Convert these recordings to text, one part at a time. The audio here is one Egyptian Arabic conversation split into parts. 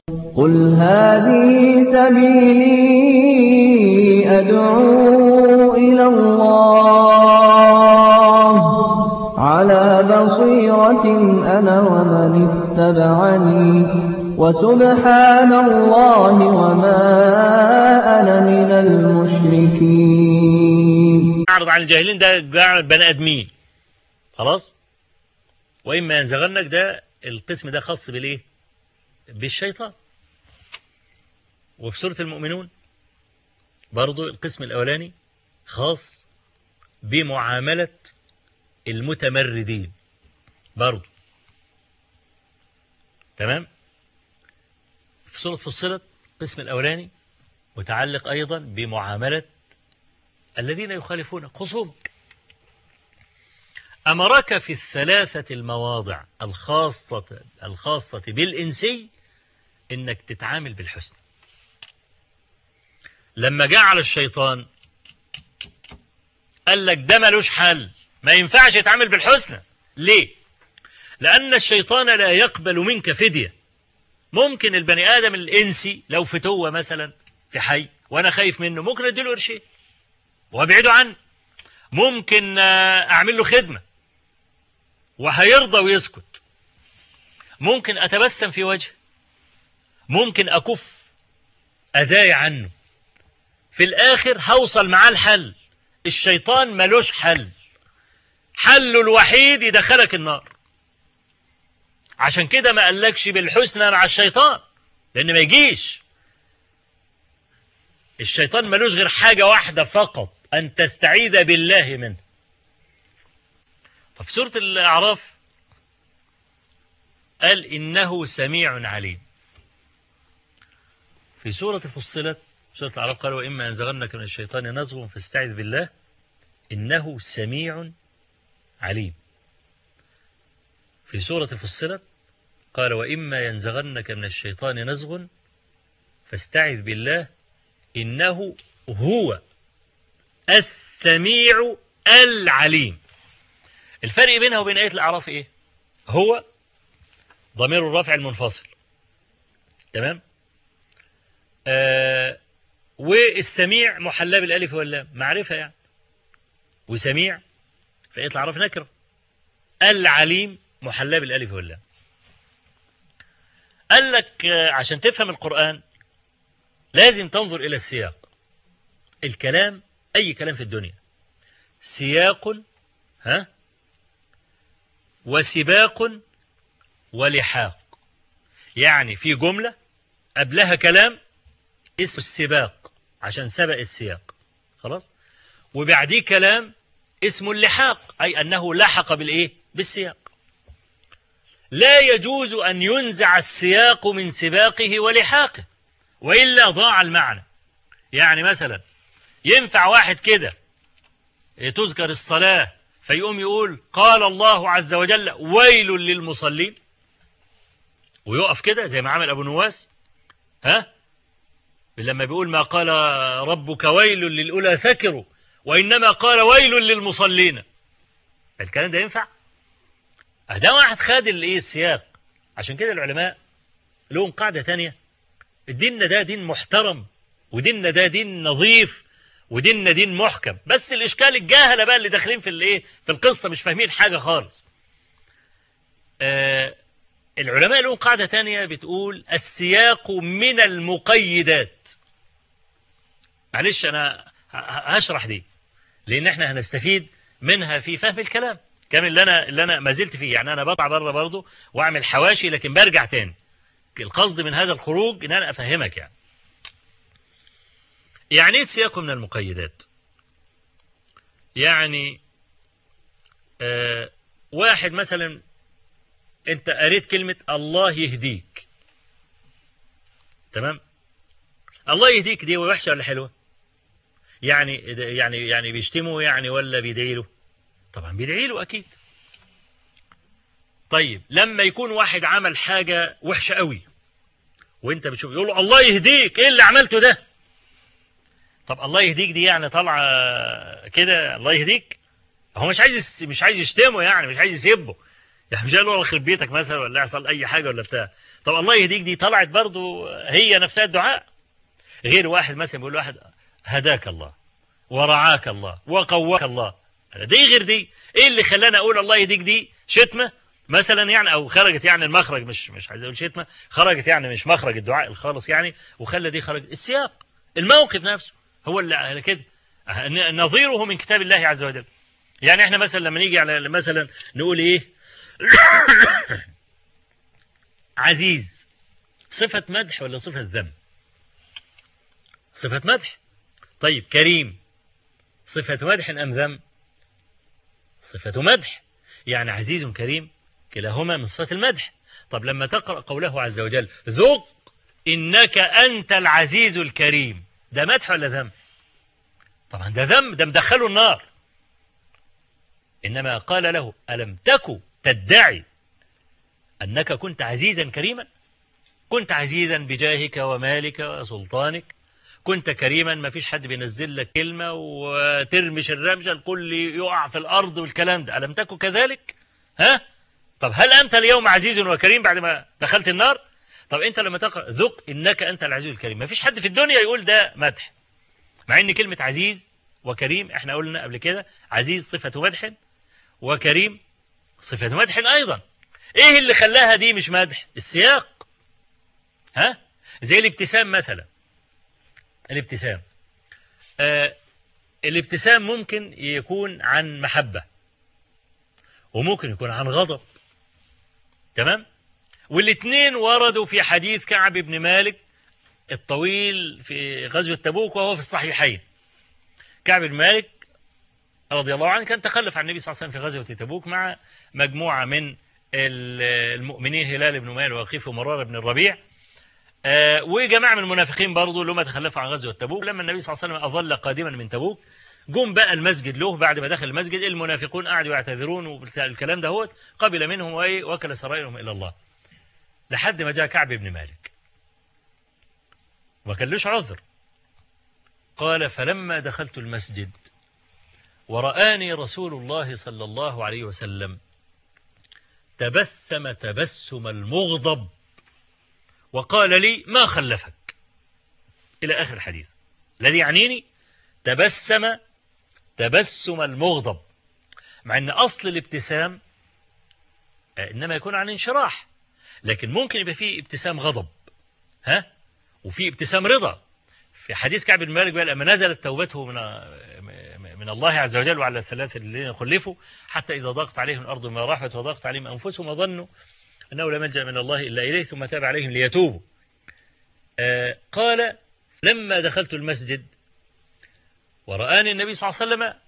قل هذه سبيلي أدعو إلى الله على بصيرة أنا ومن اتبعني وسبحان الله وما أنا من المشركين أعرض عن الجاهلين ده جعل بني آدمين خلاص وإما ينزغنك ده القسم ده خاص بالإيه بالشيطان وفي سورة المؤمنون برضو القسم الأولاني خاص بمعاملة المتمردين برضو تمام في سورة فصلت القسم الأولاني متعلق أيضا بمعاملة الذين يخالفون خصومك أمرك في الثلاثة المواضع الخاصة الخاصة بالإنسي إنك تتعامل بالحسن لما جاء على الشيطان قال لك ده ملوش حل ما ينفعش يتعامل بالحسنى ليه لأن الشيطان لا يقبل منك فدية ممكن البني آدم الإنسي لو فتوة مثلا في حي وأنا خايف منه ممكن أديله قرشين وأبعده عنه ممكن أعمل له خدمة وهيرضى ويسكت ممكن أتبسم في وجهه ممكن أكف أزاي عنه في الآخر هوصل معاه الحل الشيطان ملوش حل حله الوحيد يدخلك النار عشان كده ما قالكش بالحسنى مع الشيطان لأن ما يجيش الشيطان ملوش غير حاجة واحدة فقط أن تستعيذ بالله منه ففي سورة الأعراف قال إنه سميع عليم في سورة فصلت سورة الأعراف قال وإما ينزغنك من الشيطان نزغ فاستعذ بالله إنه سميع عليم في سورة فصلت قال وإما ينزغنك من الشيطان نزغ فاستعذ بالله إنه هو السميع العليم الفرق بينها وبين آية الأعراف إيه هو ضمير الرفع المنفصل تمام آه والسميع محلى بالالف واللام معرفة يعني وسميع في آية الأعراف نكرة العليم محلى بالالف واللام قال لك عشان تفهم القرآن لازم تنظر إلى السياق الكلام أي كلام في الدنيا سياق ها وسباق ولحاق يعني في جملة قبلها كلام اسم السباق عشان سبق السياق خلاص وبعديه كلام اسمه اللحاق أي أنه لحق بالإيه بالسياق لا يجوز أن ينزع السياق من سباقه ولحاقه وإلا ضاع المعنى يعني مثلا ينفع واحد كده تذكر الصلاة فيقوم يقول قال الله عز وجل ويل للمصلين ويقف كده زي ما عمل أبو نواس ها لما بيقول ما قال ربك ويل للأولى سكروا وإنما قال ويل للمصلين الكلام ده ينفع ده واحد خاد الايه السياق عشان كده العلماء لهم قاعدة تانية ديننا ده دين محترم وديننا ده دين نظيف وديننا دين محكم بس الإشكال الجاهلة بقى اللي داخلين في الايه في القصة مش فاهمين حاجة خالص آه العلماء لهم قاعدة تانية بتقول السياق من المقيدات معلش أنا هشرح دي لأن احنا هنستفيد منها في فهم الكلام كان اللي أنا اللي أنا ما زلت فيه يعني أنا بطلع بره برضه وأعمل حواشي لكن برجع تاني القصد من هذا الخروج إن أنا أفهمك يعني يعني ايه السياق من المقيدات يعني آه واحد مثلا انت قريت كلمة الله يهديك تمام الله يهديك دي وحشة ولا حلوة يعني يعني يعني بيشتمه يعني ولا بيدعي له طبعا بيدعي له اكيد طيب لما يكون واحد عمل حاجة وحشة قوي وانت بتشوف يقول له الله يهديك ايه اللي عملته ده طب الله يهديك دي يعني طالعه كده الله يهديك هو مش عايز مش عايز يشتمه يعني مش عايز يسبه يعني مش قال له يخرب بيتك مثلا ولا يحصل اي حاجه ولا بتاع طب الله يهديك دي طلعت برضو هي نفسها الدعاء غير واحد مثلا بيقول واحد هداك الله ورعاك الله وقواك الله دي غير دي ايه اللي خلاني اقول الله يهديك دي شتمه مثلا يعني او خرجت يعني المخرج مش مش عايز اقول شتمه خرجت يعني مش مخرج الدعاء الخالص يعني وخلى دي خرج السياق الموقف نفسه هو اللي كده نظيره من كتاب الله عز وجل يعني احنا مثلا لما نيجي على مثلا نقول ايه عزيز صفة مدح ولا صفة ذم صفة مدح طيب كريم صفة مدح أم ذم صفة مدح يعني عزيز كريم كلاهما من صفة المدح طب لما تقرأ قوله عز وجل ذق إنك أنت العزيز الكريم ده مدح ولا ذم طبعا ده ذم ده مدخله النار إنما قال له ألم تك تدعي أنك كنت عزيزا كريما كنت عزيزا بجاهك ومالك وسلطانك كنت كريما ما فيش حد بينزل لك كلمة وترمش الرمشة الكل يقع في الأرض والكلام ده ألم تكن كذلك ها طب هل أنت اليوم عزيز وكريم بعد ما دخلت النار طب أنت لما تقرأ ذق إنك أنت العزيز الكريم ما فيش حد في الدنيا يقول ده مدح مع إن كلمة عزيز وكريم احنا قلنا قبل كده عزيز صفة مدح وكريم صفة مدح أيضا ايه اللي خلاها دي مش مدح السياق ها زي الابتسام مثلا الابتسام آه الابتسام ممكن يكون عن محبة وممكن يكون عن غضب تمام والاثنين وردوا في حديث كعب بن مالك الطويل في غزوة تبوك وهو في الصحيحين كعب بن مالك رضي الله عنه كان تخلف عن النبي صلى الله عليه وسلم في غزوة تبوك مع مجموعة من المؤمنين هلال بن مال وخيف ومرار بن الربيع وجماعة من المنافقين برضو اللي هم تخلفوا عن غزوة تبوك لما النبي صلى الله عليه وسلم أظل قادما من تبوك جم بقى المسجد له بعد ما دخل المسجد المنافقون قعدوا يعتذرون والكلام ده هو قبل منهم وإيه وكل سرائرهم إلى الله لحد ما جاء كعب بن مالك وكلوش عذر قال فلما دخلت المسجد ورآني رسول الله صلى الله عليه وسلم تبسم تبسم المغضب وقال لي ما خلفك إلى آخر الحديث الذي يعنيني تبسم تبسم المغضب مع أن أصل الابتسام إنما يكون عن انشراح لكن ممكن يبقى فيه ابتسام غضب ها وفي ابتسام رضا في حديث كعب بن مالك بقى لما نزلت توبته من من الله عز وجل وعلى الثلاثة الذين خلفوا حتى إذا ضاقت عليهم الأرض ما راحت وضاقت عليهم أنفسهم وظنوا أنه لا ملجأ من الله إلا إليه ثم تاب عليهم ليتوبوا آه قال لما دخلت المسجد ورآني النبي صلى الله عليه وسلم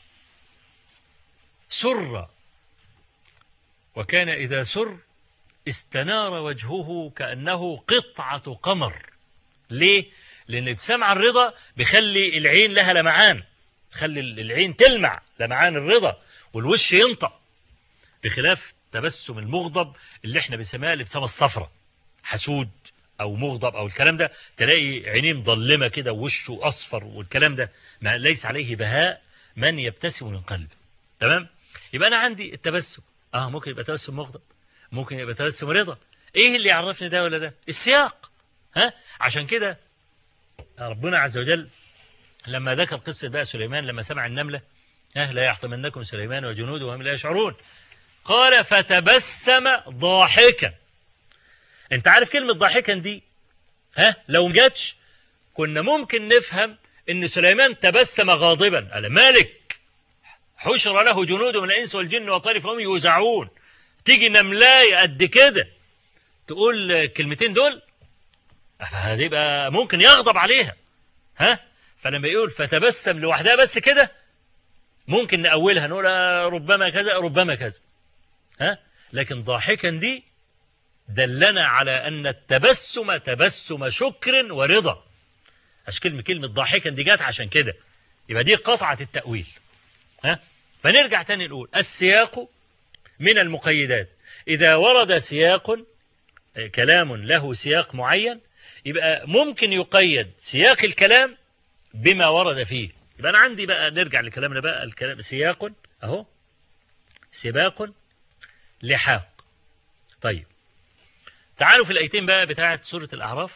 سر وكان إذا سر استنار وجهه كأنه قطعة قمر ليه؟ لأن ابتسام عن الرضا بيخلي العين لها لمعان خلي العين تلمع لمعان الرضا والوش ينطق بخلاف تبسم المغضب اللي احنا بنسميها الابتسامه الصفراء حسود او مغضب او الكلام ده تلاقي عينيه مظلمه كده ووشه اصفر والكلام ده ما ليس عليه بهاء من يبتسم من قلبه تمام يبقى انا عندي التبسم اه ممكن يبقى تبسم مغضب ممكن يبقى تبسم رضا ايه اللي يعرفني ده ولا ده السياق ها عشان كده ربنا عز وجل لما ذكر قصة بقى سليمان لما سمع النملة ها لا يحطمنكم سليمان وجنوده وهم لا يشعرون قال فتبسم ضاحكا انت عارف كلمة ضاحكا دي ها لو جاتش كنا ممكن نفهم ان سليمان تبسم غاضبا قال مالك حشر له جنود من الانس والجن والطير فهم يوزعون تيجي نملاية قد كده تقول الكلمتين دول هتبقى ممكن يغضب عليها ها فلما يقول فتبسم لوحدها بس كده ممكن نأولها نقول ربما كذا ربما كذا ها لكن ضاحكا دي دلنا على أن التبسم تبسم شكر ورضا عشان كلمة كلمة ضاحكا دي جت عشان كده يبقى دي قطعة التأويل ها فنرجع تاني نقول السياق من المقيدات إذا ورد سياق كلام له سياق معين يبقى ممكن يقيد سياق الكلام بما ورد فيه يبقى أنا عندي بقى نرجع لكلامنا بقى الكلام سياق أهو سباق لحاق طيب تعالوا في الآيتين بقى بتاعة سورة الأعراف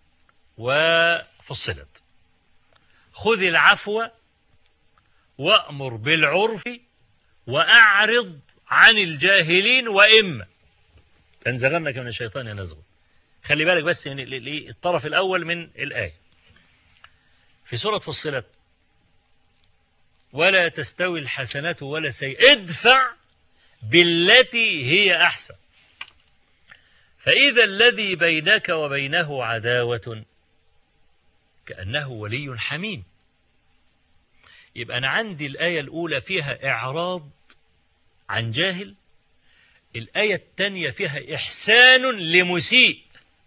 وفصلت خذ العفو وأمر بالعرف وأعرض عن الجاهلين وإما تنزغنك من الشيطان ينزغ خلي بالك بس من الطرف الأول من الآية في سورة فصلت ولا تستوي الحسنة ولا سيئة ادفع بالتي هي أحسن فإذا الذي بينك وبينه عداوة كأنه ولي حميم يبقى أنا عندي الآية الأولى فيها إعراض عن جاهل الآية الثانية فيها إحسان لمسيء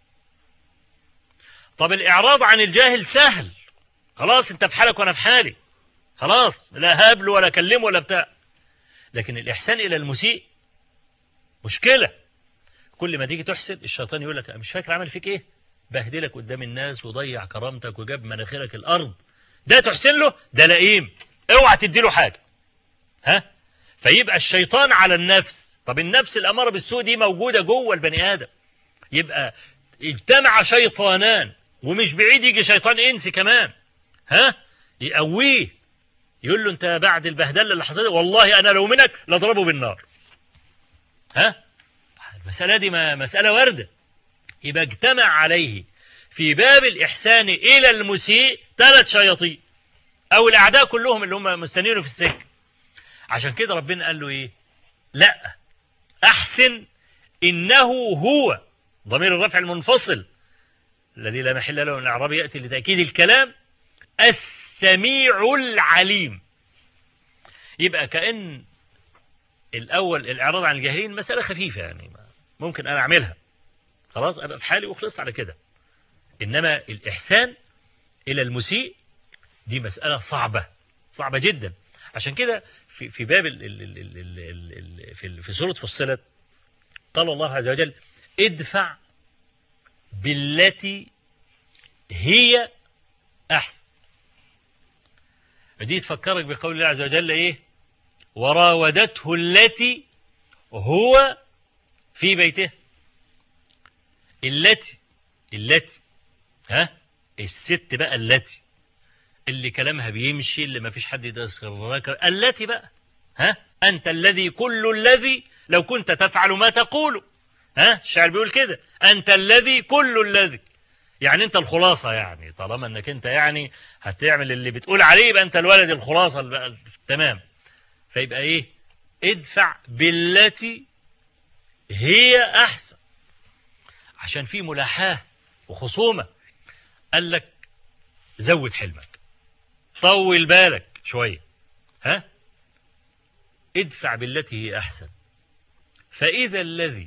طب الإعراض عن الجاهل سهل خلاص انت في حالك وانا في حالي خلاص لا هابله ولا اكلمه ولا بتاع لكن الإحسان إلى المسيء مشكلة كل ما تيجي تحسن الشيطان يقول لك مش فاكر عمل فيك ايه بهدلك قدام الناس وضيع كرامتك وجاب مناخيرك الأرض ده تحسن له ده لئيم اوعى تديله حاجة ها فيبقى الشيطان على النفس طب النفس الأمارة بالسوء دي موجودة جوه البني آدم يبقى اجتمع شيطانان ومش بعيد يجي شيطان انسي كمان ها يقويه يقول له انت بعد البهدله اللي حصلت والله انا لو منك لاضربه بالنار ها المساله دي ما مساله وارده يبقى اجتمع عليه في باب الاحسان الى المسيء ثلاث شياطين او الاعداء كلهم اللي هم مستنينه في السجن عشان كده ربنا قال له ايه لا احسن انه هو ضمير الرفع المنفصل الذي لا محل له من الاعراب ياتي لتاكيد الكلام السميع العليم يبقى كأن الأول الإعراض عن الجاهلين مسألة خفيفة يعني ممكن أنا أعملها خلاص أبقى في حالي وخلصت على كده إنما الإحسان إلى المسيء دي مسألة صعبة صعبة جدا عشان كده في في باب ال ال ال ال ال ال في في سورة فصلت قال الله عز وجل ادفع بالتي هي أحسن دي تفكرك بقول الله عز وجل إيه وراودته التي هو في بيته التي التي ها الست بقى التي اللي كلامها بيمشي اللي ما فيش حد يقدر التي بقى ها أنت الذي كل الذي لو كنت تفعل ما تقول ها الشاعر بيقول كده أنت الذي كل الذي يعني انت الخلاصة يعني طالما انك انت يعني هتعمل اللي بتقول عليه يبقى انت الولد الخلاصة بقى تمام فيبقى ايه ادفع بالتي هي احسن عشان في ملاحاة وخصومة قال لك زود حلمك طول بالك شوية ها ادفع بالتي هي احسن فاذا الذي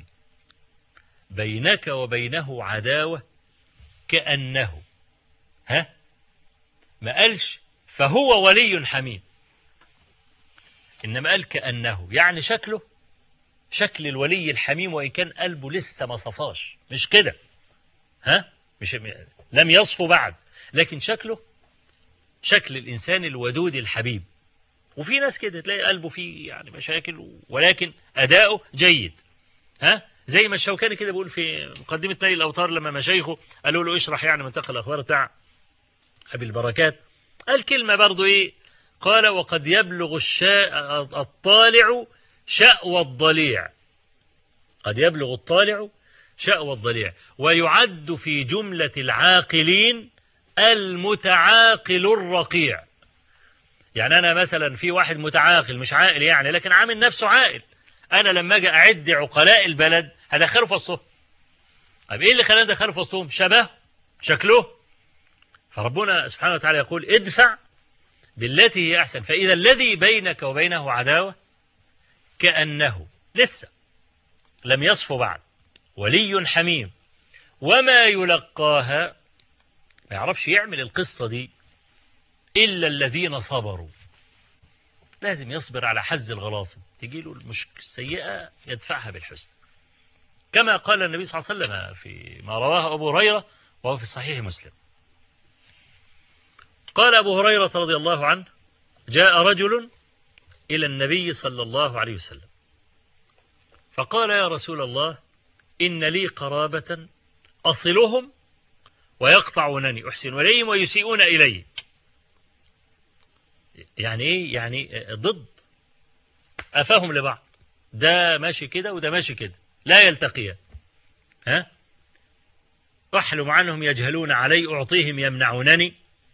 بينك وبينه عداوه كأنه ها ما قالش فهو ولي حميم إنما قال كأنه يعني شكله شكل الولي الحميم وإن كان قلبه لسه ما صفاش مش كده ها مش لم يصفو بعد لكن شكله شكل الإنسان الودود الحبيب وفي ناس كده تلاقي قلبه فيه يعني مشاكل ولكن أداؤه جيد ها زي ما الشوكاني كده بيقول في مقدمة نيل الأوتار لما مشايخه قالوا له اشرح يعني منتقى الأخبار بتاع أبي البركات قال كلمة برضو إيه قال وقد يبلغ الشاء الطالع شأو الضليع قد يبلغ الطالع شأو الضليع ويعد في جملة العاقلين المتعاقل الرقيع يعني أنا مثلا في واحد متعاقل مش عاقل يعني لكن عامل نفسه عاقل أنا لما أجي أعد عقلاء البلد هدخله في وسطهم طب إيه اللي خلاني أدخله في وسطهم شبه شكله فربنا سبحانه وتعالى يقول ادفع بالتي هي أحسن فإذا الذي بينك وبينه عداوة كأنه لسه لم يصفو بعد ولي حميم وما يلقاها ما يعرفش يعمل القصة دي إلا الذين صبروا لازم يصبر على حز الغلاصب تجي له المشكلة السيئة يدفعها بالحسن كما قال النبي صلى الله عليه وسلم في ما رواه أبو هريرة وهو في صحيح مسلم قال أبو هريرة رضي الله عنه جاء رجل إلى النبي صلى الله عليه وسلم فقال يا رسول الله إن لي قرابة أصلهم ويقطعونني أحسن إليهم ويسيئون إلي يعني إيه يعني ضد أفهم لبعض ده ماشي كده وده ماشي كده لا يلتقيان ها أحلم عنهم يجهلون علي أعطيهم يمنعونني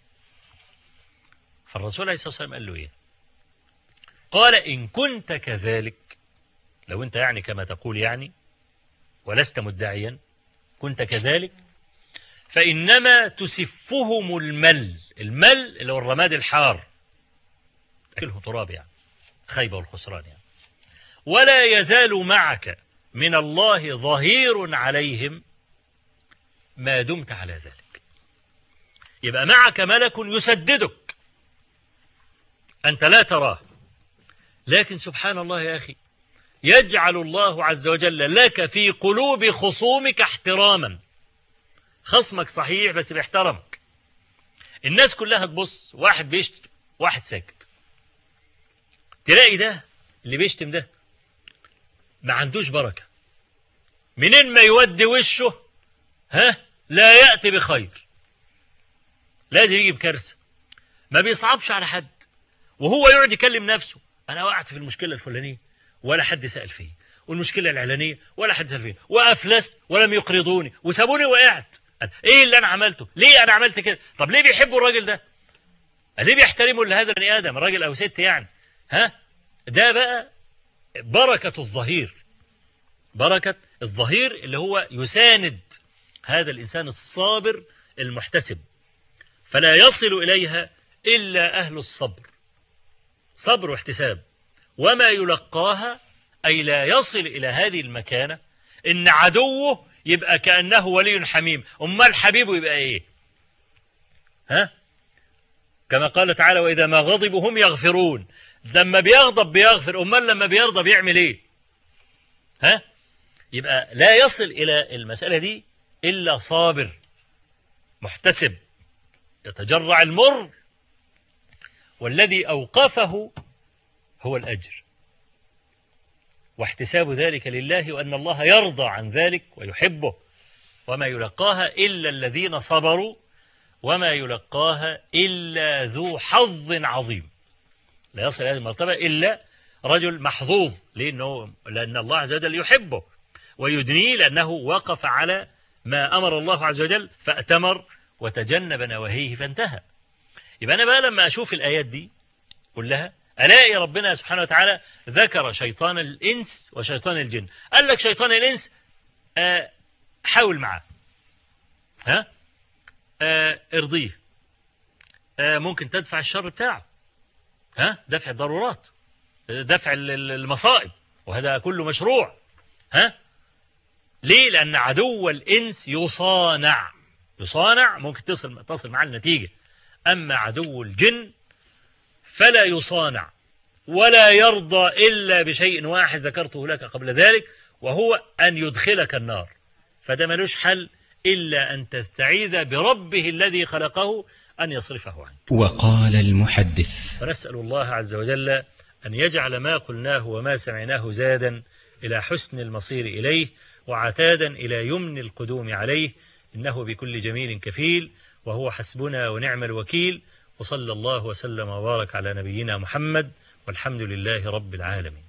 فالرسول عليه الصلاة والسلام قال له إيه قال إن كنت كذلك لو أنت يعني كما تقول يعني ولست مدعيا كنت كذلك فإنما تسفهم المل المل اللي هو الرماد الحار تأكله تراب يعني خيبة والخسران يعني ولا يزال معك من الله ظهير عليهم ما دمت على ذلك يبقى معك ملك يسددك أنت لا تراه لكن سبحان الله يا أخي يجعل الله عز وجل لك في قلوب خصومك احتراما خصمك صحيح بس بيحترمك الناس كلها تبص واحد بيشتم واحد ساكت تلاقي ده اللي بيشتم ده ما عندوش بركة منين ما يودي وشه ها لا يأتي بخير لازم يجي بكارثة ما بيصعبش على حد وهو يقعد يكلم نفسه أنا وقعت في المشكلة الفلانية ولا حد سأل فيه والمشكلة الإعلانية ولا حد سأل فيه وأفلست ولم يقرضوني وسابوني وقعت ايه اللي انا عملته ليه انا عملت كده طب ليه بيحبوا الراجل ده ليه بيحترموا لهذا البني ادم راجل او ست يعني ها ده بقى بركة الظهير بركة الظهير اللي هو يساند هذا الإنسان الصابر المحتسب فلا يصل إليها إلا أهل الصبر صبر واحتساب وما يلقاها أي لا يصل إلى هذه المكانة إن عدوه يبقى كأنه ولي حميم أمال حبيبه يبقى إيه ها كما قال تعالى وإذا ما غضبوا هم يغفرون لما بيغضب بيغفر أمال لما بيرضى بيعمل إيه ها يبقى لا يصل إلى المسألة دي إلا صابر محتسب يتجرع المر والذي أوقفه هو الأجر واحتساب ذلك لله وأن الله يرضى عن ذلك ويحبه وما يلقاها إلا الذين صبروا وما يلقاها إلا ذو حظ عظيم لا يصل هذه المرتبة إلا رجل محظوظ لأنه لأن الله عز وجل يحبه ويدنيه لأنه وقف على ما أمر الله عز وجل فأتمر وتجنب نواهيه فانتهى يبقى أنا بقى لما أشوف الآيات دي كلها ألاقي ربنا سبحانه وتعالى ذكر شيطان الإنس وشيطان الجن قال لك شيطان الإنس آه حاول معاه ها آه ارضيه آه ممكن تدفع الشر بتاعه ها دفع الضرورات دفع المصائب وهذا كله مشروع ها ليه لأن عدو الإنس يصانع يصانع ممكن تصل تصل مع النتيجة أما عدو الجن فلا يصانع ولا يرضى إلا بشيء واحد ذكرته لك قبل ذلك وهو أن يدخلك النار فده ملوش حل إلا أن تستعيذ بربه الذي خلقه أن يصرفه عنك وقال المحدث فنسأل الله عز وجل أن يجعل ما قلناه وما سمعناه زادا إلى حسن المصير إليه وعتادا إلى يمن القدوم عليه إنه بكل جميل كفيل وهو حسبنا ونعم الوكيل وصلى الله وسلم وبارك على نبينا محمد والحمد لله رب العالمين